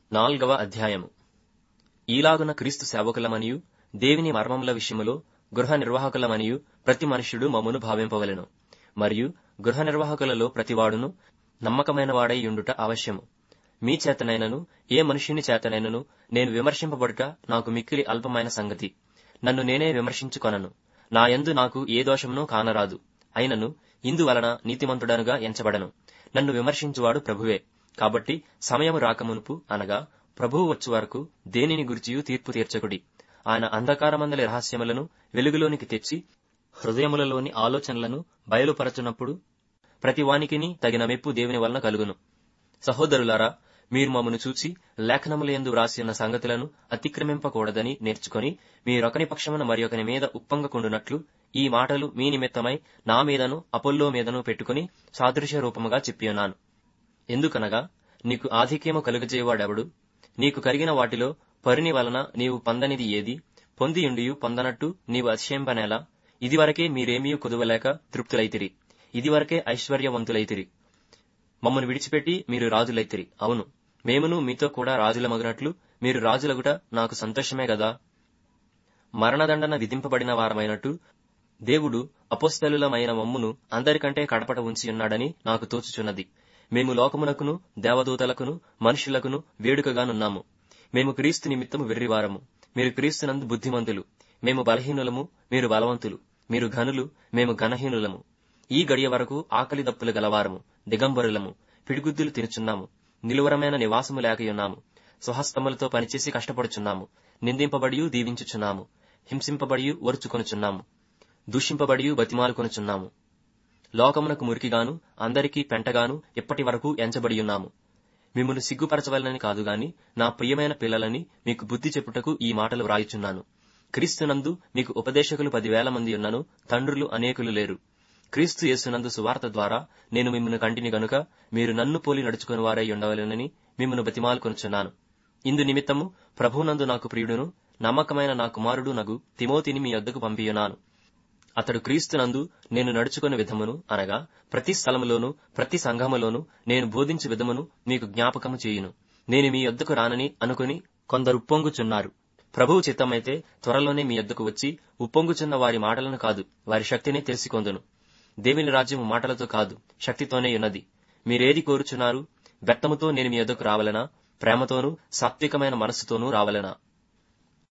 నాల్గవ అధ్యాయము ఈలాగున క్రీస్తు సేవకులమనియు దేవుని మర్మముల విషయములో గృహ నిర్వాహకులమనియు ప్రతి మనుష్యుడు మమ్మును భావింపవలెను మరియు గృహ నిర్వాహకులలో ప్రతివాడును నమ్మకమైన వాడై ఉండుట అవశ్యము మీ చేతనైనను ఏ మనుష్యుని చేతనైనను నేను విమర్శింపబడుట నాకు మిక్కిలి అల్పమైన సంగతి నన్ను నేనే విమర్శించుకొనను నా యందు నాకు ఏ దోషమునూ కానరాదు అయినను ఇందువలన నీతిమంతుడనుగా ఎంచబడను నన్ను విమర్శించువాడు ప్రభువే కాబట్టి సమయము రాకమునుపు అనగా ప్రభువు వచ్చు వరకు దేనిని గురిచియు తీర్పు తీర్చకుడి ఆయన అంధకారమందలి రహస్యములను వెలుగులోనికి తెచ్చి హృదయములలోని ఆలోచనలను బయలుపరచునప్పుడు ప్రతివానికిని తగిన మెప్పు దేవుని వలన కలుగును సహోదరులారా మీరు మమ్మను చూచి లేఖనములందు వ్రాసి ఉన్న సంగతులను అతిక్రమింపకూడదని నేర్చుకొని మీరొకని పక్షమున మరి ఒకని మీద ఉప్పొంగకుండునట్లు ఈ మాటలు మీ నిమిత్తమై నా మీదను అపోల్లో మీదను పెట్టుకుని సాదృశ్య రూపముగా చెప్పియున్నాను ఎందుకనగా నీకు ఆధిక్యము కలుగజేయవాడెవడు నీకు కలిగిన వాటిలో పరిని వలన నీవు పొందనిది ఏది పొందియుండియు పొందనట్టు నీవు అతిశయింపనేలా ఇదివరకే మీరేమీ కుదువలేక తృప్తులైతిరి ఇదివరకే ఐశ్వర్యవంతులైతిరి మమ్మను విడిచిపెట్టి మీరు రాజులైతిరి అవును మేమును మీతో కూడా రాజులమగినట్లు మీరు రాజులగుట నాకు సంతోషమే గదా మరణదండన విధింపబడిన వారమైనట్టు దేవుడు అపోస్తలులమైన మమ్మును అందరికంటే కడపట ఉంచి ఉన్నాడని నాకు తోచుచున్నది మేము లోకమునకును దేవదూతలకును మనుషులకును వేడుకగానున్నాము మేము క్రీస్తు నిమిత్తము వెర్రివారము మీరు క్రీస్తునందు బుద్ధిమంతులు మేము బలహీనులము మీరు బలవంతులు మీరు ఘనులు మేము ఘనహీనులము ఈ గడియ వరకు ఆకలి దప్పులు గలవారము దిగంబరులము పిడిగుద్దులు తినుచున్నాము నిలువరమైన నివాసము లేకయున్నాము స్వహస్తములతో పనిచేసి కష్టపడుచున్నాము నిందింపబడియు దీవించుచున్నాము హింసింపబడియు ఒరుచుకొనుచున్నాము దూషింపబడియు బతిమాలుకొనుచున్నాము లోకమునకు మురికిగాను అందరికీ పెంటగాను ఇప్పటి వరకు ఎంచబడియున్నాము మిమ్మల్ని సిగ్గుపరచవలనని కాదు గాని నా ప్రియమైన పిల్లలని మీకు బుద్ధి చెప్పుటకు ఈ మాటలు వ్రాయుచున్నాను క్రీస్తునందు మీకు ఉపదేశకులు పదివేల మంది ఉన్నను తండ్రులు అనేకులు లేరు క్రీస్తు యేసునందు సువార్త ద్వారా నేను మిమ్మల్ని కంటిని గనుక మీరు నన్ను పోలి నడుచుకుని వారై ఉండవలెనని మిమ్మల్ని బతిమాలుకొనుచున్నాను ఇందు నిమిత్తము ప్రభునందు నాకు ప్రియుడును నమ్మకమైన నా కుమారుడు నగు తిమోతిని మీ యొద్దకు పంపియున్నాను అతడు క్రీస్తునందు నేను నడుచుకుని విధమును అనగా ప్రతి స్థలములోను ప్రతి సంఘములోను నేను బోధించు విధమును మీకు జ్ఞాపకము చేయును నేను మీ యొద్దకు రానని అనుకుని కొందరు ఉప్పొంగుచున్నారు ప్రభువు చిత్తమైతే త్వరలోనే మీ యొద్దకు వచ్చి ఉప్పొంగుచున్న వారి మాటలను కాదు వారి శక్తిని తెలుసుకొందును దేవుని రాజ్యము మాటలతో కాదు శక్తితోనే ఉన్నది మీరేది కోరుచున్నారు వ్యక్తముతో నేను మీ యొద్దకు రావలనా ప్రేమతోనూ సాత్వికమైన మనస్సుతోనూ రావలనా